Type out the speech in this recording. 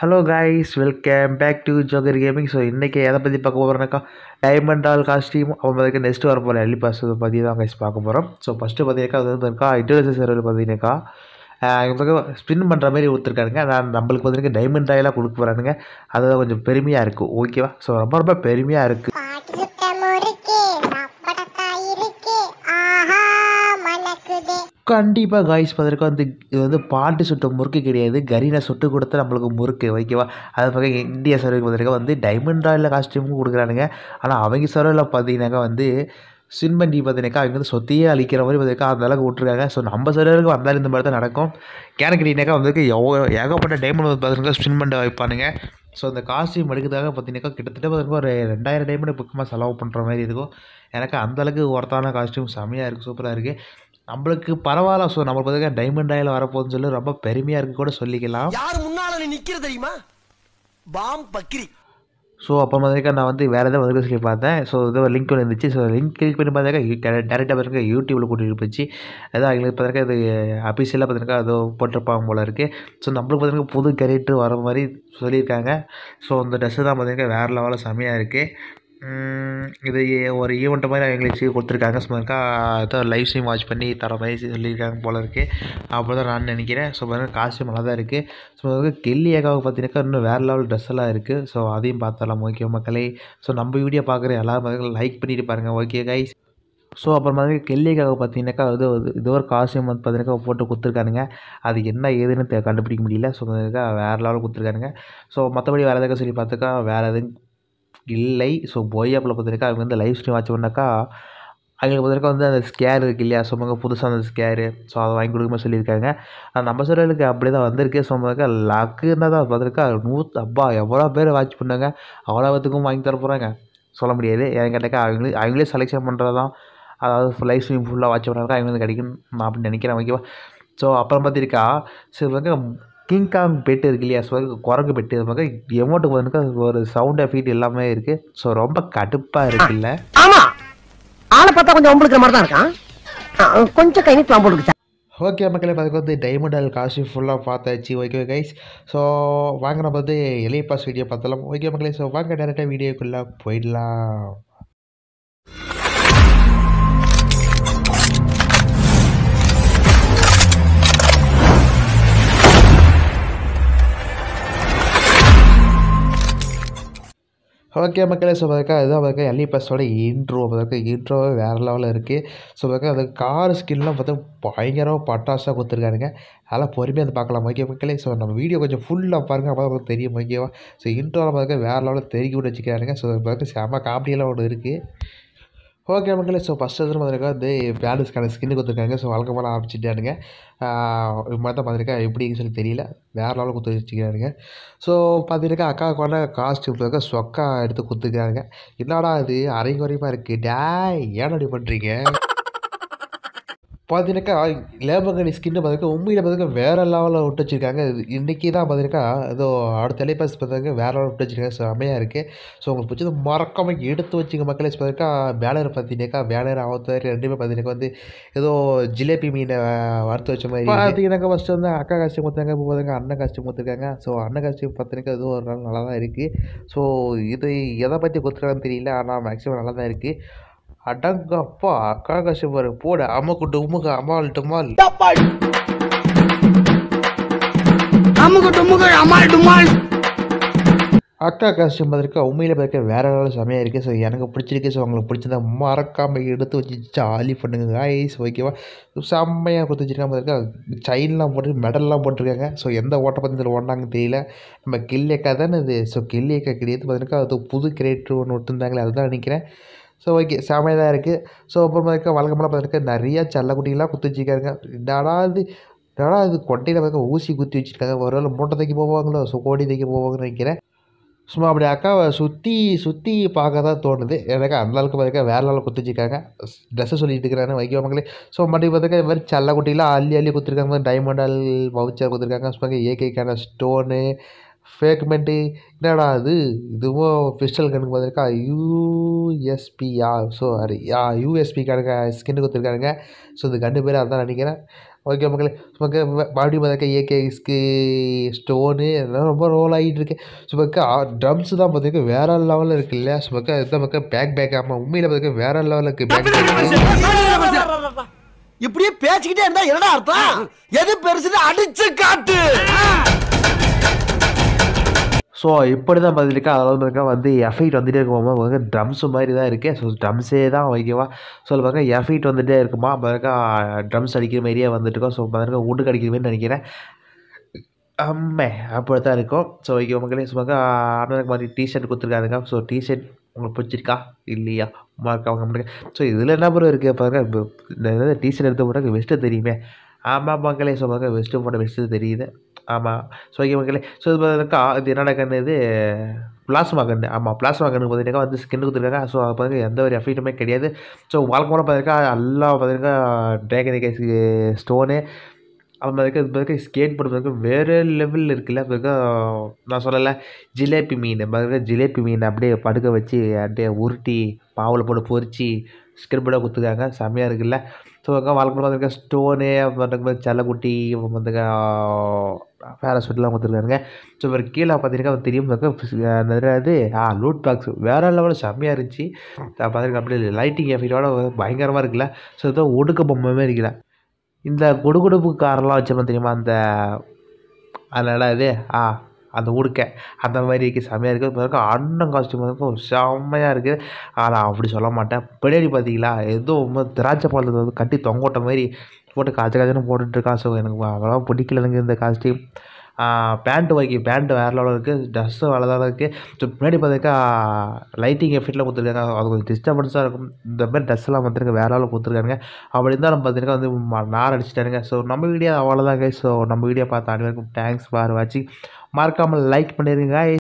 Hello guys welcome back to Joker gaming so இன்றைக்கி எதை பற்றி பார்க்க போகிறோம்னாக்கா டைமண்ட் ஆல் காஸ்டியூம் அப்புறம் பார்த்தீங்கன்னா நெக்ஸ்ட் வர போகிற எல்லி பாஸ் பற்றி தான் கைஸ் பார்க்க போகிறோம் ஸோ ஃபஸ்ட்டு பார்த்தீங்கன்னாக்கா அது வந்து இருக்கா இன்டர்நேஷனல் சர்வர் பார்த்தீங்கன்னாக்கா இவங்க ஸ்பின் பண்ணுற மாதிரி கொடுத்துருக்காருங்க நான் நம்மளுக்கு பார்த்தீங்கன்னா டைமண்ட் ஆயிலாக கொடுக்க போகிறானுங்க அதுதான் கொஞ்சம் பெருமையாக இருக்குது ஓகேவா ஸோ ரொம்ப ரொம்ப பெருமையாக இருக்குது பாட்டு சுத்த முறுக்கு சாப்பிடத்தா இருக்கு ஆஹா மணக்குதே கண்டிப்பாக காய்ஸ் பார்த்துருக்கோம் வந்து இது வந்து பாட்டு சுட்ட முறுக்கு கிடையாது கரீனா சுட்டு கொடுத்தா நம்மளுக்கு முறுக்கு ஓகேவா அது பக்கம் இந்தியா சர்வருக்கு பார்த்துருக்கா வந்து டைமண்ட் ராயில் காஸ்டியூமும் கொடுக்குறானுங்க ஆனால் அவங்க சர்வரில் பார்த்தீங்கன்னாக்கா வந்து ஸ்வின் பண்ணி பார்த்தீங்கன்னாக்கா அவங்க வந்து சொத்தையே அழிக்கிற மாதிரி பார்த்துருக்கா அந்த அளவுக்கு விட்ருக்காங்க ஸோ நம்ம சர்வருக்கு வந்தாலும் இந்த மாதிரி தான் நடக்கும் ஏன்னு கேட்டிங்கனாக்கா வந்து எவ்வளோ ஏகப்பட்ட டைமண்ட் வந்து பார்த்துருக்கா ஸ்பின் பண்ண வைப்பானுங்க ஸோ அந்த காஸ்டியூம் எடுக்கிறதுக்காக பார்த்தீங்கன்னாக்கா கிட்டத்தட்ட பார்த்துருக்கா ஒரு ரெண்டாயிரம் டைமண்ட் பக்கமாக செலவு பண்ணுற மாதிரி இருக்கும் எனக்கு அந்தளவுக்கு ஒர்த்தான காஸ்டியூம் செம்மையாக இருக்குது சூப்பராக இருக்குது நம்மளுக்கு பரவாயில்ல ஸோ நம்ம பார்த்தீங்கன்னா டைமண்ட் ஆயில் வரப்போகுதுன்னு சொல்லி ரொம்ப பெருமையாக இருக்கு கூட சொல்லிக்கலாம் யார் முன்னால நீ நிக்கிற தெரியுமா பாம் பக்கிரி ஸோ அப்போ பார்த்தீங்கன்னா நான் வந்து வேறு எதாவது வந்து சொல்லி பார்த்தேன் ஸோ இது ஒரு லிங்க் ஒன்று இருந்துச்சு ஸோ லிங்க் கிளிக் பண்ணி பார்த்தாக்கா டேரெக்டாக பார்த்துருக்கா யூடியூப்பில் கூட்டிகிட்டு போச்சு அதான் அவங்களுக்கு பார்த்துருக்கா இது அஃபீஷியலாக பார்த்துருக்கா அது போட்டிருப்பாங்க போல இருக்குது ஸோ நம்மளுக்கு பார்த்துருக்கா புது கேரக்டர் வர மாதிரி சொல்லியிருக்காங்க ஸோ அந்த ட்ரெஸ்ஸு தான் பார்த்திங்கன்னா வேறு லெவலில் செம்மையாக இருக்குது உம், இது ஏ- ஒரு ஈவெண்ட் மாதிரி அவங்களுக்கு கொடுத்துருக்காங்க ஸோ இருக்கா அதான் லைவ் ஸ்ட்ரீம் வாட்ச் பண்ணி தர மாதிரி சொல்லியிருக்காங்க போல இருக்குது அப்படி தான் நான் நினைக்கிறேன் ஸோ பாருங்கள் காஸ்டியூம் நல்லா தான் இருக்குது ஸோ வந்து கெல்லி ஏகாவுக்கு பார்த்தீங்கன்னா இன்னும் வேறு லெவல் ட்ரெஸ் எல்லாம் இருக்குது ஸோ அதையும் பார்த்தரலாம் ஓகே மக்களே ஸோ நம்ம வீடியோ பார்க்குற எல்லாரும் லைக் பண்ணிட்டு பாருங்கள் ஓகே கைஸ் ஸோ அப்புறம் வந்து கெல்லிக்காக பார்த்தீங்கன்னாக்கா அது ஒரு- இது ஒரு காஸ்டியூம் வந்து பார்த்தீங்கன்னா போட்டு கொடுத்துருக்கானுங்க அது என்ன ஏதுன்னு தெ- கண்டுபிடிக்க முடியல ஸோ அதுக்காக வேறு லெவலில் கொடுத்துருக்கானுங்க ஸோ மற்றபடி வேறு எதாவது சொல்லி பார்த்துக்கா வேறு எதுவும் இல்லை ஸோ போயாப்பில் பார்த்துருக்கா அவங்க வந்து லைவ் ஸ்ட்ரீம் வாட்ச் பண்ணாக்கா அவங்களுக்கு பார்த்துருக்கா வந்து அந்த ஸ்கேர் இருக்கு இல்லையா ஸோ அவங்க புதுசாக அந்த ஸ்கேரு ஸோ அதை வாங்கி கொடுக்கும்போது சொல்லியிருக்காங்க ஆனால் நம்ம சூழலுக்கு அப்படி தான் வந்திருக்கு ஸோ பார்த்துருக்கா லக்கு இருந்தால் தான் பார்த்துருக்கா நூற்று அப்பா எவ்வளோ பேர் வாட்ச் பண்ணாங்க அவ்வளோ பேத்துக்கும் வாங்கி தர போகிறாங்க சொல்ல முடியாது ஏன்னு கேட்டாக்கா அவங்களே அவங்களே செலெக்ஷன் பண்ணுறது தான் அதாவது லைவ் ஸ்ட்ரீம் ஃபுல்லாக வாட்ச் பண்ணுறாங்க அவங்க வந்து கிடைக்கும் நான் அப்படின்னு நினைக்கிறேன் ஓகேவா ஸோ அப்புறம் பார்த்திருக்கா சரி வந்து கிங்காங் பெட்டு இருக்கு இல்லையா ஸோ குரங்கு பெட்டு இது மாதிரி எமௌண்ட்டுக்கு வந்து ஒரு சவுண்ட் எஃபெக்ட் எல்லாமே இருக்குது ஸோ ரொம்ப கடுப்பாக இருக்குல்ல ஆமா ஆளை பார்த்தா கொஞ்சம் ஒம்பளுக்கிற மாதிரி தான் இருக்கான் ஆ, கொஞ்சம் கை நீட்டு வம்பளுக்கு ஓகே மக்களே அதுக்கு வந்து டைமண்ட் ஆயில் காஸ்டியூம் ஃபுல்லாக பார்த்தாச்சு ஓகே கைஸ் ஸோ வாங்க நம்ம வந்து எளிய பாஸ் வீடியோ பார்த்தலாம் ஓகே மக்களே ஸோ வாங்க டேரெக்டாக வீடியோக்குள்ளே போயிடலாம் ஓகே மக்களே ஸோ அதுக்காக இதுதான் பார்க்க எல்இ பஸ்ஸோட இன்ட்ரோ பார்க்க இன்ட்ரோவே வேறு லெவலில் இருக்குது ஸோ பார்க்க அது கார் ஸ்கின்லாம் பார்த்தா பயங்கரமாக பட்டாசாக கொடுத்துருக்காருங்க அதெல்லாம் பொறுமையாக வந்து பார்க்கலாம் ஓகே மக்களே ஸோ நம்ம வீடியோ கொஞ்சம் ஃபுல்லாக பாருங்கள் அப்போ தான் உங்களுக்கு தெரியும் ஓகேவா ஸோ இன்ட்ரோவில் பார்க்க வேறு லெவலில் தெருக்கி விட்டு வச்சுக்கிறாருங்க ஸோ பார்க்க செம்ம காமெடியெல்லாம் ஒன்று இருக்குது ஓகே மக்களே ஸோ ஃபஸ்ட் வந்து பார்த்துருக்கா வந்து பேலன்ஸ்க்கான ஸ்கின்னு கொடுத்துருக்காங்க ஸோ வழக்கம் போல ஆரம்பிச்சுட்டானுங்க இது மாதிரி தான் பார்த்துருக்கா எப்படின்னு சொல்லி தெரியல வேறு லெவலில் கொடுத்து வச்சுக்கிறானுங்க ஸோ பார்த்துருக்கா அக்கா கொண்ட காஸ்டியூம் இருக்க சொக்கா எடுத்து கொடுத்துருக்காங்க என்னடா இது அரை குறையமாக இருக்குது டேய் ஏன் அப்படி பண்ணுறீங்க பார்த்தீங்கன்னாக்கா லேபங்கனி ஸ்கின்னு பார்த்துருக்கா உண்மையில் பார்த்துருக்கா வேறு லெவலில் விட்டு வச்சுருக்காங்க இன்றைக்கி தான் பார்த்துருக்கா ஏதோ அடுத்த தலைப்பாஸ் பார்த்தாங்க வேறு லெவலில் விட்டு வச்சுருக்காங்க செம்மையாக இருக்குது ஸோ உங்களுக்கு பிடிச்சது மறக்காமல் எடுத்து வச்சுங்க மக்களே பார்த்துருக்கா பேனர் பார்த்தீங்கன்னாக்கா பேனர் அவத்தாரி ரெண்டுமே பார்த்தீங்கன்னா வந்து ஏதோ ஜிலேபி மீனை வறுத்து வச்ச மாதிரி பார்த்தீங்கன்னாக்கா ஃபஸ்ட்டு வந்து அக்கா காஸ்டியூம் கொடுத்தாங்க இப்போ பார்த்தாங்க அண்ணன் காஸ்டியூம் கொடுத்துருக்காங்க ஸோ அண்ணன் காஸ்டியூம் பார்த்தீங்கன்னா ஏதோ ஒரு நாள் நல்லா தான் இருக்குது ஸோ இது எதை பற்றி கொடுத்துருக்கான்னு தெரியல ஆனால் மேக்ஸிமம் நல்லா தான் இருக்குது அடங்கப்பா அக்கா காஸ்டியூம் பாரு போட அம்முக்கு உமுக அம்மாள் டுமால் அமுக டுமுக அமால் டுமால் அக்கா காஸ்டியூம் பார்த்துருக்கா உண்மையில் பார்க்க வேற லெவலில் செமையாக இருக்குது ஸோ எனக்கு பிடிச்சிருக்கு ஸோ உங்களுக்கு பிடிச்சதா மறக்காமல் எடுத்து வச்சு ஜாலி பண்ணுங்க காய்ஸ் ஓகேவா செம்மையாக கொடுத்து வச்சுருக்காங்க பார்த்துருக்கா செயின்லாம் போட்டு மெடல்லாம் போட்டிருக்காங்க ஸோ எந்த ஓட்டப்பந்தயத்தில் ஓடினாங்கன்னு தெரியல நம்ம கில்லியக்கா தானே இது ஸோ கில்லியக்கா கிடையாது பார்த்துருக்கா அது புது கிரியேட்டர் ஒன்று விட்டுருந்தாங்களே அதுதான் நினைக்கிறேன் ஸோ ஓகே செமையாக தான் இருக்குது ஸோ அப்புறம் பார்த்துருக்கா வழக்கமாக பார்த்துருக்கா நிறையா செல்லக்குட்டிகளாக குத்தி வச்சுருக்காங்க என்னடா இது என்னடா இது கொட்டையில் பார்க்க ஊசி குத்தி வச்சுருக்காங்க ஒரு வேளை மூட்டை தைக்க போவாங்களோ ஸோ கோடி தைக்க போவாங்கன்னு நினைக்கிறேன் சும்மா அப்படி அக்காவை சுற்றி சுற்றி பார்க்க தான் தோணுது எனக்கு அந்த அளவுக்கு பார்த்துக்க வேற லெவலில் குத்திச்சிருக்காங்க ட்ரெஸ்ஸை சொல்லிட்டு இருக்கிறாங்க வைக்கவங்களே ஸோ மறுபடியும் பார்த்துக்க இது மாதிரி சல்ல குட்டிலாம் அள்ளி அள்ளி கொடுத்துருக்காங்க டைமண்டல் வவுச்சர் கொடுத்துருக்காங்க சும்மா ஏகேக்கான ஸ்டோனு ஃபேக்மெண்ட்டு என்னடா அது இதுவும் பிஸ்டல் கணக்கு பார்த்துருக்கா யூஎஸ்பியா ஸோ அது யா யூஎஸ்பி கணக்கு ஸ்கின்னு கொடுத்துருக்காங்க ஸோ இது கண்டு பேர் அதான் நினைக்கிறேன் ஓகே மக்களே சுமக்க மறுபடியும் பார்த்தாக்கா ஏகேஎஸ்க்கு ஸ்டோனு எல்லாம் ரொம்ப ரோல் ஆகிட்டு இருக்கு சுமக்க ட்ரம்ஸ் தான் பார்த்திருக்க வேற லெவலில் இருக்கு இல்லையா சுமக்க இதுதான் மக்கள் பேக் பேக் ஆமாம் உண்மையில் பார்த்திருக்க வேற லெவலில் இருக்குது பேக் இப்படியே பேசிக்கிட்டே இருந்தா என்னடா அர்த்தம் எது பெருசுன்னு அடிச்சு காட்டு ஸோ இப்படி தான் பார்த்துருக்கா அதில் வந்து இருக்கா வந்து எஃபெக்ட் வந்துட்டே இருக்குமா பாருங்க ட்ரம்ஸு மாதிரி தான் இருக்குது ஸோ ட்ரம்ஸே தான் வைக்கவா ஸோ பாருங்க எஃபெக்ட் வந்துட்டே இருக்குமா பாருங்க ட்ரம்ஸ் அடிக்கிற மாதிரியே வந்துட்டு இருக்கோம் ஸோ பாருங்க உடுக்கு அடிக்கிற மாதிரி நினைக்கிறேன் அம்மே அப்படி தான் இருக்கும் ஸோ வைக்க மக்களே சும்மா அண்ணனுக்கு மாதிரி டிஷர்ட் கொடுத்துருக்காருங்க ஸோ டிஷர்ட் உங்களுக்கு பிடிச்சிருக்கா இல்லையா மார்க் அவங்க பண்ணுங்க ஸோ இதில் என்ன ப்ரோ இருக்குது பாருங்க இப்போ இந்த டிஷர்ட் எடுத்த பிறகு வெஸ்ட்டு தெரியுமே ஆமாம் மக்களே ஸோ பாருங்க வெஸ்ட்டு போட்ட வெஸ்ட்டு தெரியுது ஆமாம் ஸோ ஓகே மக்களே ஸோ இது பார்த்தீங்கன்னாக்கா இது என்னடா கண்ணு இது பிளாஸ்மா கன்று ஆமாம் பிளாஸ்மா கன்று பார்த்தீங்கன்னா வந்து ஸ்கின் கொடுத்துருக்காங்க ஸோ அது பாருங்க எந்த ஒரு எஃபெக்ட்டுமே கிடையாது ஸோ வழக்கமான பார்த்தீங்கன்னா எல்லாம் பார்த்தீங்கன்னா ட்ராகன் கேஸ் ஸ்டோனு அது மாதிரி இது மாதிரி ஸ்கேட் பண்ணுறதுக்கு வேறு லெவலில் இருக்குல்ல பிறகு நான் சொல்லலை ஜிலேபி மீன் பிறகு ஜிலேபி மீன் அப்படியே படுக்க வச்சு அப்படியே உருட்டி பாவில் போட்டு பொரிச்சு ஸ்கேட் போட கொடுத்துருக்காங்க செம்மையாக இருக்குல்ல ஸோ அங்கே வழக்கமாக பார்த்துருக்க ஸ்டோனு அப்புறம் செல்லக்குட்டி அப்புறம் வந்துங்க பேராசூட்லாம் கொடுத்துருக்காங்க ஸோ இவர் கீழே பார்த்தீங்கன்னா தெரியும் நிறைய இது ஆ லூட் பாக்ஸ் வேறு லெவலில் செம்மையாக இருந்துச்சு பார்த்துருக்க அப்படியே லைட்டிங் எஃபெக்டோட பயங்கரமாக இருக்குல்ல ஸோ இதோ ஒடுக்க பொம்மையுமே இருக்குல்ல இந்த குடுகுடுப்பு காரெல்லாம் வச்சோம் தெரியுமா அந்த அதனால் இது ஆ அந்த உடுக்கை அந்த மாதிரி இருக்குது செம்மையாக இருக்குது பாருங்க அண்ணன் காஸ்டியூம் வந்து செம்மையாக இருக்குது ஆனால் அப்படி சொல்ல மாட்டேன் பின்னாடி பார்த்தீங்களா ஏதோ ரொம்ப திராட்சை பழத்தை வந்து கட்டி தொங்கோட்ட மாதிரி போட்டு காய்ச்ச காய்ச்சன்னு போட்டுட்ருக்கான் ஸோ எனக்கு அவ்வளோவா பிடிக்கலங்க இந்த காஸ்டியூம் பேண்ட்டு வைக்க பேண்ட்டு வேறு லெவலில் இருக்குது ட்ரெஸ்ஸும் வேறு லெவலில் இருக்குது ஸோ பின்னாடி பார்த்தாக்கா லைட்டிங் எஃபெக்டில் கொடுத்துருக்காங்க அது கொஞ்சம் டிஸ்டர்பன்ஸாக இருக்கும் இந்த மாதிரி ட்ரெஸ்ஸெல்லாம் பார்த்துருக்க வேறு லெவலில் கொடுத்துருக்காங்க அப்படி இருந்தாலும் பார்த்துருக்கா வந்து ம- நார் அடிச்சிட்டானுங்க ஸோ நம்ம வீடியோ அவ்வளோதாங்க ஸோ நம்ம வீடியோ பார்த்த அனைவருக்கும் தேங்க்ஸ் ஃபார் வாட்சிங் மறக்காமல் லைக் பண்ணிடுங்க guys.